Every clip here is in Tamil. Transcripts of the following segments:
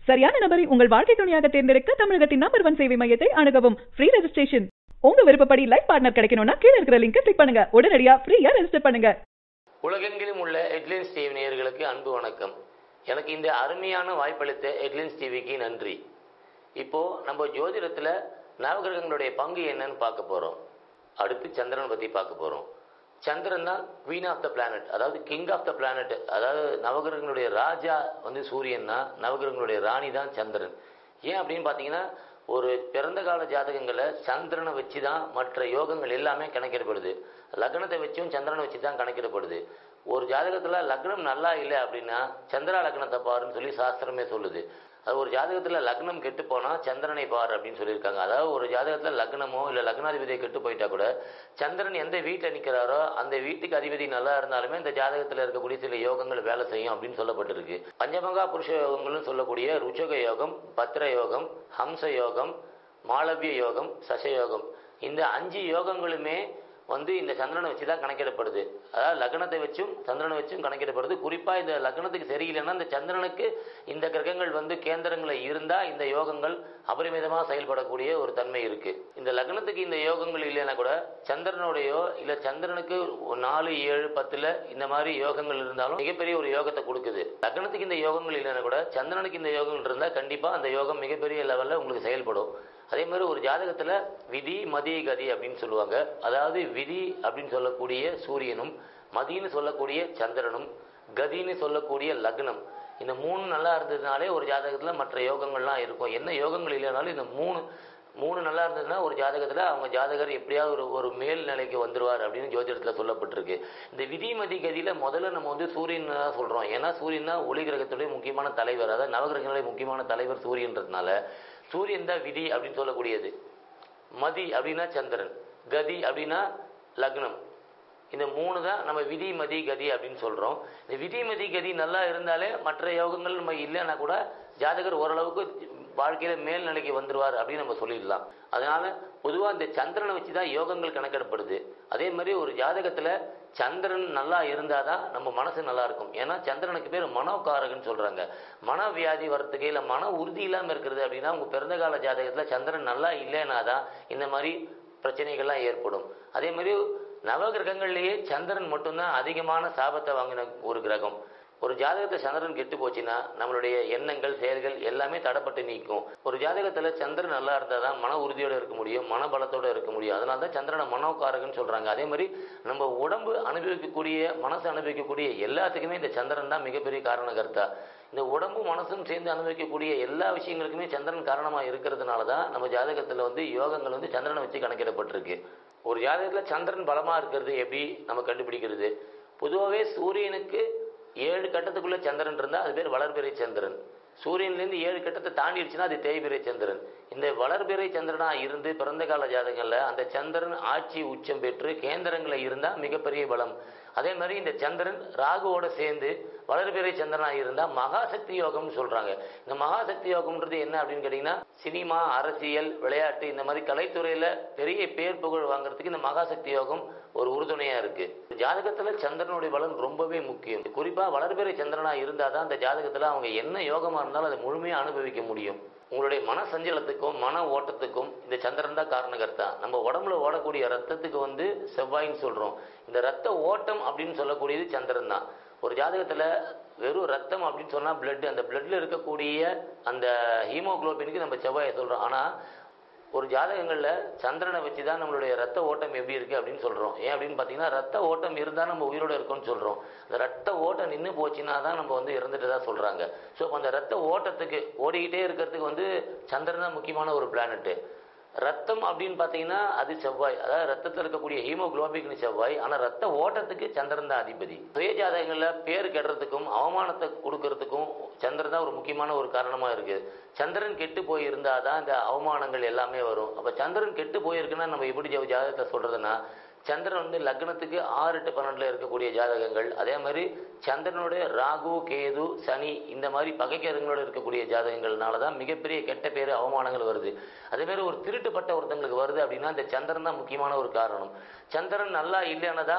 சரியான நபரை உங்கள் வாழ்க்கை துணையாக தேர்ந்தெடுக்க தமிழகத்தின் நம்பர் ஒன் சேவை மையத்தை அணுகவும் ஃப்ரீ ரெஜிஸ்ட்ரேஷன் உங்க விருப்பப்படி லைஃப் பார்ட்னர் கிடைக்கணும்னா கீழ இருக்கிற லிங்கை கிளிக் பண்ணுங்க உடனடியா ஃப்ரீயா ரெஜிஸ்டர் பண்ணுங்க உலகெங்கிலும் உள்ள ஹெட்லைன்ஸ் டிவி நேயர்களுக்கு அன்பு வணக்கம் எனக்கு இந்த அருமையான வாய்ப்பளித்த ஹெட்லைன்ஸ் டிவிக்கு நன்றி இப்போ நம்ம ஜோதிடத்துல நவகிரகங்களுடைய பங்கு என்னன்னு பார்க்க போறோம் அடுத்து சந்திரன் பத்தி பார்க்க போறோம் சந்திரன் தான் குவீன் ஆஃப் த பிளானட் அதாவது கிங் ஆஃப் த பிளானட் அதாவது நவகிரகங்களுடைய ராஜா வந்து சூரியன் தான் நவகிரகங்களுடைய ராணி தான் சந்திரன் ஏன் அப்படின்னு பார்த்தீங்கன்னா ஒரு பிறந்த கால ஜாதகங்களை சந்திரனை வச்சு தான் மற்ற யோகங்கள் எல்லாமே கணக்கிடப்படுது லக்னத்தை வச்சும் சந்திரனை வச்சு தான் கணக்கிடப்படுது ஒரு ஜாதகத்துல லக்னம் நல்லா இல்லை அப்படின்னா சந்திரா லக்னத்தை பாருன்னு சொல்லி சாஸ்திரமே சொல்லுது அது ஒரு ஜாதகத்துல லக்னம் கெட்டு போனா சந்திரனை பார் அப்படின்னு சொல்லியிருக்காங்க அதாவது ஒரு ஜாதகத்துல லக்னமோ இல்ல லக்னாதிபதியை கெட்டு போயிட்டா கூட சந்திரன் எந்த வீட்டில் நிற்கிறாரோ அந்த வீட்டுக்கு அதிபதி நல்லா இருந்தாலுமே இந்த ஜாதகத்துல இருக்கக்கூடிய சில யோகங்கள் வேலை செய்யும் அப்படின்னு சொல்லப்பட்டிருக்கு பஞ்சமகா புருஷ யோகங்கள்னு சொல்லக்கூடிய ருச்சக யோகம் பத்ர யோகம் ஹம்ச யோகம் மாளவிய யோகம் சசயோகம் இந்த அஞ்சு யோகங்களுமே வந்து இந்த சந்திரனை வச்சு தான் கணக்கிடப்படுது அதாவது லக்னத்தை வச்சும் சந்திரனை வச்சும் கணக்கிடப்படுது குறிப்பாக இந்த லக்னத்துக்கு சரியில்லைன்னா இந்த சந்திரனுக்கு இந்த கிரகங்கள் வந்து கேந்திரங்களை இருந்தால் இந்த யோகங்கள் அபரிமிதமாக செயல்படக்கூடிய ஒரு தன்மை இருக்கு இந்த லக்னத்துக்கு இந்த யோகங்கள் இல்லைன்னா கூட சந்திரனுடையோ இல்லை சந்திரனுக்கு நாலு ஏழு பத்துல இந்த மாதிரி யோகங்கள் இருந்தாலும் மிகப்பெரிய ஒரு யோகத்தை கொடுக்குது லக்னத்துக்கு இந்த யோகங்கள் இல்லைன்னா கூட சந்திரனுக்கு இந்த யோகங்கள் இருந்தால் கண்டிப்பாக அந்த யோகம் மிகப்பெரிய லெவலில் உங்களுக்கு செயல்படும் அதே மாதிரி ஒரு ஜாதகத்துல விதி மதி கதி அப்படின்னு சொல்லுவாங்க அதாவது விதி அப்படின்னு சொல்லக்கூடிய சூரியனும் மதின்னு சொல்லக்கூடிய சந்திரனும் கதின்னு சொல்லக்கூடிய லக்னம் இந்த மூணு நல்லா இருந்ததுனாலே ஒரு ஜாதகத்துல மற்ற யோகங்கள்லாம் இருக்கும் என்ன யோகங்கள் இல்லைனாலும் இந்த மூணு மூணு நல்லா இருந்ததுன்னா ஒரு ஜாதகத்துல அவங்க ஜாதகர் எப்படியாவது ஒரு ஒரு மேல் நிலைக்கு வந்துருவார் அப்படின்னு ஜோதிடத்துல சொல்லப்பட்டிருக்கு இந்த விதிமதி கதியில முதல்ல நம்ம வந்து சூரியன் தான் சொல்றோம் ஏன்னா சூரியன் தான் ஒளி கிரகத்துடைய முக்கியமான தலைவர் அதாவது நவகிரகங்களுடைய முக்கியமான தலைவர் சூரியன்றதுனால சூரியன் தான் விதி அப்படின்னு சொல்லக்கூடியது மதி அப்படின்னா சந்திரன் கதி அப்படின்னா லக்னம் இந்த மூணு தான் நம்ம விதி மதி கதி அப்படின்னு சொல்றோம் இந்த விதி மதி கதி நல்லா இருந்தாலே மற்ற யோகங்கள் நம்ம இல்லைன்னா கூட ஜாதகர் ஓரளவுக்கு வாழ்க்கையில மேல்நிலைக்கு வந்துருவார் அப்படின்னு நம்ம சொல்லிடலாம் அதனால பொதுவா இந்த சந்திரனை வச்சு தான் யோகங்கள் கணக்கிடப்படுது அதே மாதிரி ஒரு ஜாதகத்துல சந்திரன் நல்லா இருந்தாதான் நம்ம மனசு நல்லா இருக்கும் ஏன்னா சந்திரனுக்கு பேர் மனோகாரகன்னு சொல்றாங்க மன வியாதி வரத்துக்கு இல்லை மன உறுதி இல்லாம இருக்கிறது அப்படின்னா உங்க பிறந்த கால ஜாதகத்துல சந்திரன் நல்லா இல்லைன்னா தான் இந்த மாதிரி பிரச்சனைகள்லாம் ஏற்படும் அதே மாதிரி நவகிரகங்கள்லேயே சந்திரன் மட்டும்தான் அதிகமான சாபத்தை வாங்கின ஒரு கிரகம் ஒரு ஜாதகத்தை சந்திரன் கெட்டு போச்சுன்னா நம்மளுடைய எண்ணங்கள் செயல்கள் எல்லாமே தடப்பட்டு நீக்கும் ஒரு ஜாதகத்துல சந்திரன் நல்லா இருந்தால் தான் மன உறுதியோட இருக்க முடியும் மன பலத்தோட இருக்க முடியும் அதனால தான் சந்திரனை மனோகாரகன்னு சொல்றாங்க அதே மாதிரி நம்ம உடம்பு அனுபவிக்கக்கூடிய மனசு அனுபவிக்கக்கூடிய எல்லாத்துக்குமே இந்த சந்திரன் தான் மிகப்பெரிய காரணகர்த்தா இந்த உடம்பு மனசும் சேர்ந்து அனுபவிக்கக்கூடிய எல்லா விஷயங்களுக்குமே சந்திரன் காரணமா இருக்கிறதுனால தான் நம்ம ஜாதகத்துல வந்து யோகங்கள் வந்து சந்திரனை வச்சு கணக்கிடப்பட்டிருக்கு ஒரு ஜாதகத்துல சந்திரன் பலமா இருக்கிறது எப்படி நம்ம கண்டுபிடிக்கிறது பொதுவாகவே சூரியனுக்கு ஏழு கட்டத்துக்குள்ள சந்திரன் இருந்தா அது பேர் வளர்பிறை சந்திரன் சூரியன்லேருந்து ஏழு கட்டத்தை தாண்டிடுச்சுன்னா அது தேய்பிறை சந்திரன் இந்த வளர்பிறை சந்திரனா இருந்து பிறந்த கால ஜாதகங்கள்ல அந்த சந்திரன் ஆட்சி உச்சம் பெற்று கேந்திரங்களை இருந்தா மிகப்பெரிய பலம் அதே மாதிரி இந்த சந்திரன் ராகுவோட சேர்ந்து வளர்பிறை சந்திரனா இருந்தா மகாசக்தி யோகம்னு சொல்றாங்க இந்த மகாசக்தி யோகம்ன்றது என்ன அப்படின்னு கேட்டீங்கன்னா சினிமா அரசியல் விளையாட்டு இந்த மாதிரி கலைத்துறையில பெரிய பேர் புகழ் வாங்குறதுக்கு இந்த மகாசக்தி யோகம் ஒரு உறுதுணையா இருக்கு ஜாதகத்துல சந்திரனுடைய பலன் ரொம்பவே முக்கியம் குறிப்பா வளர்பிறை சந்திரனா இருந்தாதான் அந்த ஜாதகத்துல அவங்க என்ன யோகமா இருந்தாலும் அதை முழுமையா அனுபவிக்க முடியும் உங்களுடைய மன சஞ்சலத்துக்கும் மன ஓட்டத்துக்கும் இந்த சந்திரன் தான் காரணகர்த்தா நம்ம உடம்புல ஓடக்கூடிய ரத்தத்துக்கு வந்து செவ்வாயின்னு சொல்றோம் இந்த ரத்த ஓட்டம் அப்படின்னு சொல்லக்கூடியது சந்திரன் தான் ஒரு ஜாதகத்துல வெறும் ரத்தம் அப்படின்னு சொன்னா பிளட் அந்த பிளட்ல இருக்கக்கூடிய அந்த ஹீமோகுளோபினுக்கு நம்ம செவ்வாயை சொல்றோம் ஆனா ஒரு ஜாதகங்கள்ல சந்திரனை வச்சு தான் நம்மளுடைய ரத்த ஓட்டம் எப்படி இருக்கு அப்படின்னு சொல்றோம் ஏன் அப்படின்னு பாத்தீங்கன்னா ரத்த ஓட்டம் இருந்தா நம்ம உயிரோட இருக்கோம்னு சொல்றோம் அந்த ரத்த ஓட்டம் நின்று போச்சுன்னா தான் நம்ம வந்து இறந்துட்டு தான் சொல்றாங்க ஸோ அந்த ரத்த ஓட்டத்துக்கு ஓடிக்கிட்டே இருக்கிறதுக்கு வந்து சந்திரன் தான் முக்கியமான ஒரு பிளானட்டு ரத்தம் அப்படின்னு பார்த்தீங்கன்னா அது செவ்வாய் அதாவது ரத்தத்தில் இருக்கக்கூடிய ஹீமோகுளோபிக்னு செவ்வாய் ஆனால் ரத்த ஓட்டத்துக்கு சந்திரன் தான் அதிபதி சுய ஜாதகங்களில் பேர் கெடுறதுக்கும் அவமானத்தை கொடுக்கறதுக்கும் சந்திரன் தான் ஒரு முக்கியமான ஒரு காரணமா இருக்கு சந்திரன் கெட்டு போய் இருந்தாதான் இந்த அவமானங்கள் எல்லாமே வரும் அப்ப சந்திரன் கெட்டு போயிருக்குன்னா நம்ம எப்படி ஜா- ஜாதகத்தை சொல்றதுன்னா சந்திரன் வந்து லக்னத்துக்கு ஆறு எட்டு பன்னெண்டுல இருக்கக்கூடிய ஜாதகங்கள் அதே மாதிரி சந்திரனுடைய ராகு கேது சனி இந்த மாதிரி பகைக்கரங்களோட இருக்கக்கூடிய ஜாதகங்கள்னால தான் மிகப்பெரிய கெட்ட பேரு அவமானங்கள் வருது அதே மாதிரி ஒரு திருட்டுப்பட்ட ஒருத்தங்களுக்கு வருது அப்படின்னா இந்த சந்திரன் தான் முக்கியமான ஒரு காரணம் சந்திரன் நல்லா இல்லைன்னா தான்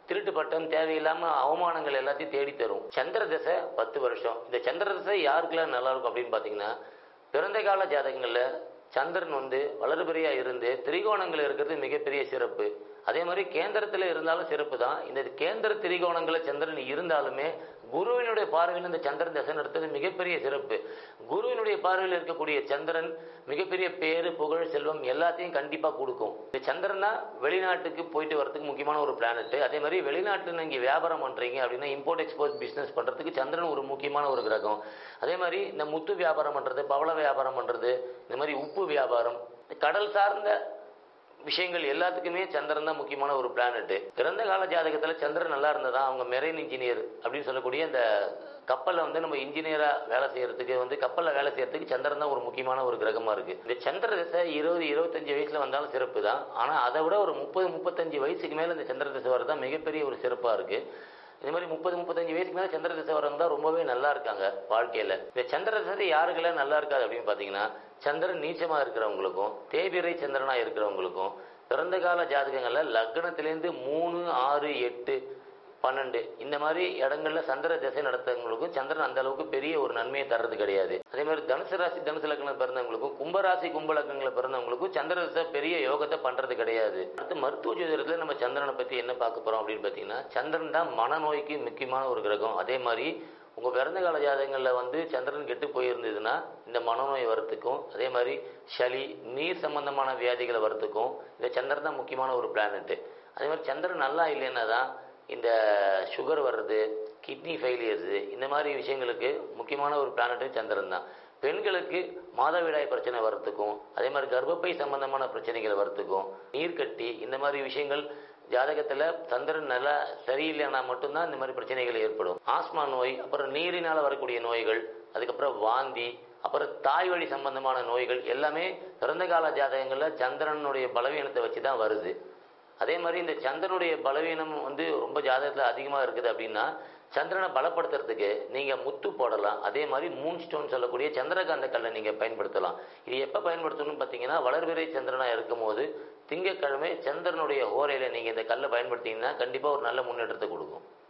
திருட்டு பட்டம் தேவையில்லாம அவமானங்கள் எல்லாத்தையும் தேடி தரும் சந்திர தசை பத்து வருஷம் இந்த சந்திர தசை யாருக்கெல்லாம் நல்லா இருக்கும் அப்படின்னு பாத்தீங்கன்னா பிறந்த கால ஜாதகங்கள்ல சந்திரன் வந்து வளர்பிறையா இருந்து திரிகோணங்கள் இருக்கிறது மிகப்பெரிய சிறப்பு அதே மாதிரி கேந்திரத்துல இருந்தாலும் சிறப்பு தான் இந்த கேந்திர திரிகோணங்கள சந்திரன் இருந்தாலுமே குருவினுடைய பார்வையில் இந்த சந்திரன் தசை நடத்துறது மிகப்பெரிய சிறப்பு குருவினுடைய பார்வையில் இருக்கக்கூடிய சந்திரன் மிகப்பெரிய பேரு புகழ் செல்வம் எல்லாத்தையும் கண்டிப்பா கொடுக்கும் இந்த சந்திரன் தான் வெளிநாட்டுக்கு போயிட்டு வரதுக்கு முக்கியமான ஒரு பிளானட் அதே மாதிரி வெளிநாட்டுல நீங்க வியாபாரம் பண்றீங்க அப்படின்னா இம்போர்ட் எக்ஸ்போர்ட் பிசினஸ் பண்றதுக்கு சந்திரன் ஒரு முக்கியமான ஒரு கிரகம் அதே மாதிரி இந்த முத்து வியாபாரம் பண்றது பவள வியாபாரம் பண்றது இந்த மாதிரி உப்பு வியாபாரம் கடல் சார்ந்த விஷயங்கள் எல்லாத்துக்குமே சந்திரன் தான் முக்கியமான ஒரு பிளானட் பிறந்த கால ஜாதகத்துல சந்திரன் நல்லா இருந்ததா அவங்க மெரைன் இன்ஜினியர் அப்படின்னு சொல்லக்கூடிய இந்த கப்பல்ல வந்து நம்ம இன்ஜினியரா வேலை செய்யறதுக்கு வந்து கப்பல்ல வேலை செய்யறதுக்கு சந்திரன் தான் ஒரு முக்கியமான ஒரு கிரகமா இருக்கு இந்த சந்திர தசை இருபது இருபத்தஞ்சு வயசுல வந்தாலும் சிறப்பு தான் ஆனா அதை விட ஒரு முப்பது முப்பத்தஞ்சு வயசுக்கு மேல இந்த சந்திர தசை வரதான் மிகப்பெரிய ஒரு சிறப்பா இருக்கு இந்த மாதிரி முப்பது முப்பத்தஞ்சு வயசுக்கு மேல சந்திர தசை வரவங்க தான் ரொம்பவே நல்லா இருக்காங்க வாழ்க்கையில இந்த சந்திர தசை யாருக்கெல்லாம் நல்லா இருக்காது அப்படின்னு பாத்தீங்கன்னா சந்திரன் நீச்சமா இருக்கிறவங்களுக்கும் தேபிரை சந்திரனா இருக்கிறவங்களுக்கும் பிறந்த கால ஜாதகங்கள்ல லக்னத்திலேருந்து மூணு ஆறு எட்டு பன்னெண்டு இந்த மாதிரி இடங்கள்ல சந்திர திசை நடத்துறவங்களுக்கும் சந்திரன் அந்த அளவுக்கு பெரிய ஒரு நன்மையை தர்றது கிடையாது அதே மாதிரி தனுசு ராசி தனுசு லக்னம் பிறந்தவங்களுக்கும் கும்பராசி கும்ப லக்னங்கள பிறந்தவங்களுக்கும் சந்திர திசை பெரிய யோகத்தை பண்றது கிடையாது அடுத்து மருத்துவ ஜோதிடத்துல நம்ம சந்திரனை பத்தி என்ன பார்க்க போறோம் அப்படின்னு பாத்தீங்கன்னா சந்திரன் தான் மனநோய்க்கு முக்கியமான ஒரு கிரகம் அதே மாதிரி உங்க பிறந்த கால ஜாதகங்கள்ல வந்து சந்திரன் கெட்டு போயிருந்ததுன்னா இந்த மனநோய் வரத்துக்கும் அதே மாதிரி சளி நீர் சம்பந்தமான வியாதிகளை வரத்துக்கும் இந்த சந்திரன் தான் முக்கியமான ஒரு பிளானட் அதே மாதிரி சந்திரன் நல்லா இல்லைன்னா தான் இந்த சுகர் வர்றது கிட்னி ஃபெயிலியர்ஸு இந்த மாதிரி விஷயங்களுக்கு முக்கியமான ஒரு பிளானட்டு சந்திரன் தான் பெண்களுக்கு மாதவிடாய் பிரச்சனை வரத்துக்கும் அதே மாதிரி கர்ப்பப்பை சம்பந்தமான பிரச்சனைகள் வரத்துக்கும் நீர்க்கட்டி இந்த மாதிரி விஷயங்கள் ஜாதகத்துல சந்திரன் நல்லா சரியில்லைன்னா மட்டும்தான் இந்த மாதிரி பிரச்சனைகள் ஏற்படும் ஆஸ்மா நோய் அப்புறம் நீரினால வரக்கூடிய நோய்கள் அதுக்கப்புறம் வாந்தி அப்புறம் தாய் வழி சம்பந்தமான நோய்கள் எல்லாமே பிறந்த கால ஜாதகங்கள்ல சந்திரனுடைய பலவீனத்தை வச்சு தான் வருது அதே மாதிரி இந்த சந்திரனுடைய பலவீனம் வந்து ரொம்ப ஜாதகத்துல அதிகமா இருக்குது அப்படின்னா சந்திரனை பலப்படுத்துறதுக்கு நீங்க முத்து போடலாம் அதே மாதிரி மூன் ஸ்டோன் சொல்லக்கூடிய சந்திரகாந்த கல்லை நீங்க பயன்படுத்தலாம் இது எப்ப பயன்படுத்தணும்னு பாத்தீங்கன்னா வளர்பிறை சந்திரனா இருக்கும்போது திங்கட்கிழமை சந்திரனுடைய ஓரையில நீங்க இந்த கல்லை பயன்படுத்தீங்கன்னா கண்டிப்பா ஒரு நல்ல முன்னேற்றத்தை கொடுக்கும்